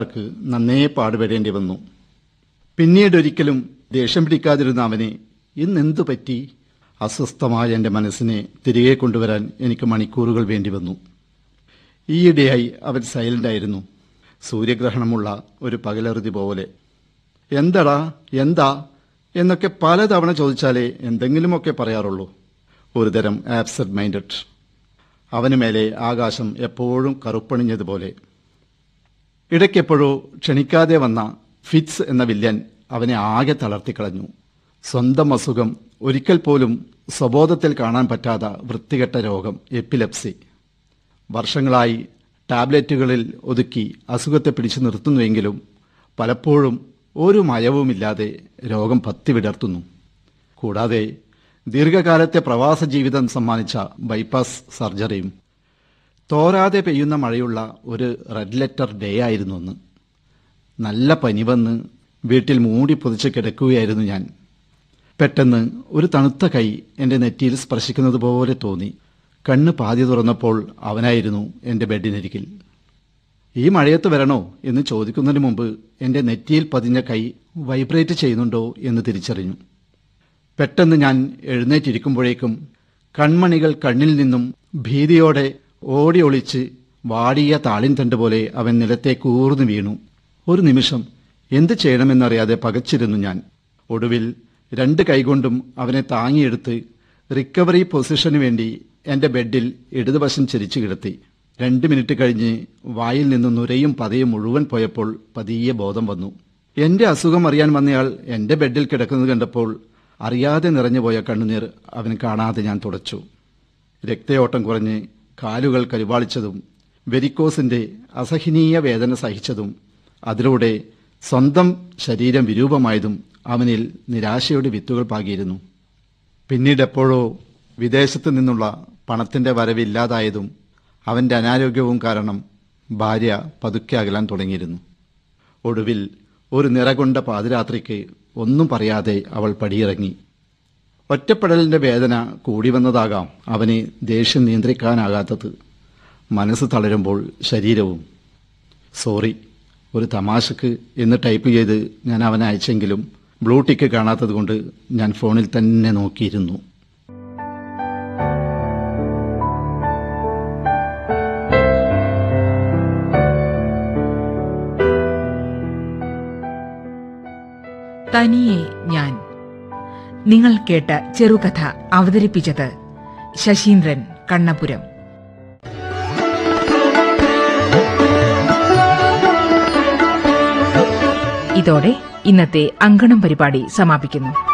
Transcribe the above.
അവർക്ക് നന്നേ പാടുപെടേണ്ടി വന്നു പിന്നീടൊരിക്കലും ദേഷ്യം പിടിക്കാതിരുന്ന അവനെ ഇന്നെന്തു പറ്റി അസ്വസ്ഥമായ എൻ്റെ മനസ്സിനെ തിരികെ കൊണ്ടുവരാൻ എനിക്ക് മണിക്കൂറുകൾ വേണ്ടി വന്നു ഈയിടെയായി അവൻ സൈലന്റായിരുന്നു സൂര്യഗ്രഹണമുള്ള ഒരു പകലറുതി പോലെ എന്തടാ എന്താ എന്നൊക്കെ പലതവണ ചോദിച്ചാലേ എന്തെങ്കിലുമൊക്കെ പറയാറുള്ളൂ ഒരുതരം ആബ്സെന്റ് മൈൻഡഡ് അവന് മേലെ ആകാശം എപ്പോഴും കറുപ്പണിഞ്ഞതുപോലെ ഇടയ്ക്കെപ്പോഴോ ക്ഷണിക്കാതെ വന്ന ഫിറ്റ്സ് എന്ന വില്ലൻ അവനെ ആകെ തളർത്തിക്കളഞ്ഞു സ്വന്തം അസുഖം ഒരിക്കൽ പോലും സ്വബോധത്തിൽ കാണാൻ പറ്റാത്ത വൃത്തികെട്ട രോഗം എപ്പിലെപ്സി വർഷങ്ങളായി ടാബ്ലറ്റുകളിൽ ഒതുക്കി അസുഖത്തെ പിടിച്ചു നിർത്തുന്നുവെങ്കിലും പലപ്പോഴും ഒരു മയവുമില്ലാതെ രോഗം പത്തി വിടർത്തുന്നു കൂടാതെ ദീർഘകാലത്തെ പ്രവാസ ജീവിതം സമ്മാനിച്ച ബൈപ്പാസ് സർജറിയും തോരാതെ പെയ്യുന്ന മഴയുള്ള ഒരു റെഡ് ലെറ്റർ ഡേ ആയിരുന്നു അന്ന് നല്ല പനി വന്ന് വീട്ടിൽ മൂടി പൊതിച്ച് കിടക്കുകയായിരുന്നു ഞാൻ പെട്ടെന്ന് ഒരു തണുത്ത കൈ എൻ്റെ നെറ്റിയിൽ സ്പർശിക്കുന്നത് പോലെ തോന്നി കണ്ണ് പാതി തുറന്നപ്പോൾ അവനായിരുന്നു എൻ്റെ ബെഡിനരികിൽ ഈ മഴയത്ത് വരണോ എന്ന് ചോദിക്കുന്നതിന് മുമ്പ് എൻ്റെ നെറ്റിയിൽ പതിഞ്ഞ കൈ വൈബ്രേറ്റ് ചെയ്യുന്നുണ്ടോ എന്ന് തിരിച്ചറിഞ്ഞു പെട്ടെന്ന് ഞാൻ എഴുന്നേറ്റിരിക്കുമ്പോഴേക്കും കൺമണികൾ കണ്ണിൽ നിന്നും ഭീതിയോടെ ഓടി ഒളിച്ച് വാടിയ താളിൻ തണ്ട് പോലെ അവൻ നിലത്തേക്ക് ഊർന്നു വീണു ഒരു നിമിഷം എന്ത് ചെയ്യണമെന്നറിയാതെ പകച്ചിരുന്നു ഞാൻ ഒടുവിൽ രണ്ട് കൈകൊണ്ടും അവനെ താങ്ങിയെടുത്ത് റിക്കവറി പൊസിഷന് വേണ്ടി എൻ്റെ ബെഡിൽ ഇടതുവശം ചിരിച്ചു കിടത്തി രണ്ട് മിനിറ്റ് കഴിഞ്ഞ് വായിൽ നിന്ന് നുരയും പതയും മുഴുവൻ പോയപ്പോൾ പതിയെ ബോധം വന്നു എന്റെ അസുഖം അറിയാൻ വന്നയാൾ എന്റെ ബെഡിൽ കിടക്കുന്നത് കണ്ടപ്പോൾ അറിയാതെ നിറഞ്ഞുപോയ കണ്ണുനീർ അവൻ കാണാതെ ഞാൻ തുടച്ചു രക്തയോട്ടം കുറഞ്ഞ് കാലുകൾ കരുവാളിച്ചതും വെരിക്കോസിന്റെ അസഹനീയ വേദന സഹിച്ചതും അതിലൂടെ സ്വന്തം ശരീരം വിരൂപമായതും അവനിൽ നിരാശയുടെ വിത്തുകൾ പാകിയിരുന്നു പിന്നീട് എപ്പോഴോ വിദേശത്തു നിന്നുള്ള പണത്തിന്റെ വരവില്ലാതായതും അവന്റെ അനാരോഗ്യവും കാരണം ഭാര്യ പതുക്കെ അകലാൻ തുടങ്ങിയിരുന്നു ഒടുവിൽ ഒരു നിറകൊണ്ട പാതിരാത്രിക്ക് ഒന്നും പറയാതെ അവൾ പടിയിറങ്ങി ഒറ്റപ്പെടലിന്റെ വേദന കൂടി വന്നതാകാം അവനെ ദേഷ്യം നിയന്ത്രിക്കാനാകാത്തത് മനസ്സ് തളരുമ്പോൾ ശരീരവും സോറി ഒരു തമാശക്ക് എന്ന് ടൈപ്പ് ചെയ്ത് ഞാൻ അവനെ അയച്ചെങ്കിലും ബ്ലൂ ടിക്ക് കാണാത്തതുകൊണ്ട് ഞാൻ ഫോണിൽ തന്നെ നോക്കിയിരുന്നു തനിയെ ഞാൻ നിങ്ങൾ കേട്ട ചെറുകഥ അവതരിപ്പിച്ചത് ശശീന്ദ്രൻ കണ്ണപുരം ഇതോടെ ഇന്നത്തെ അങ്കണം പരിപാടി സമാപിക്കുന്നു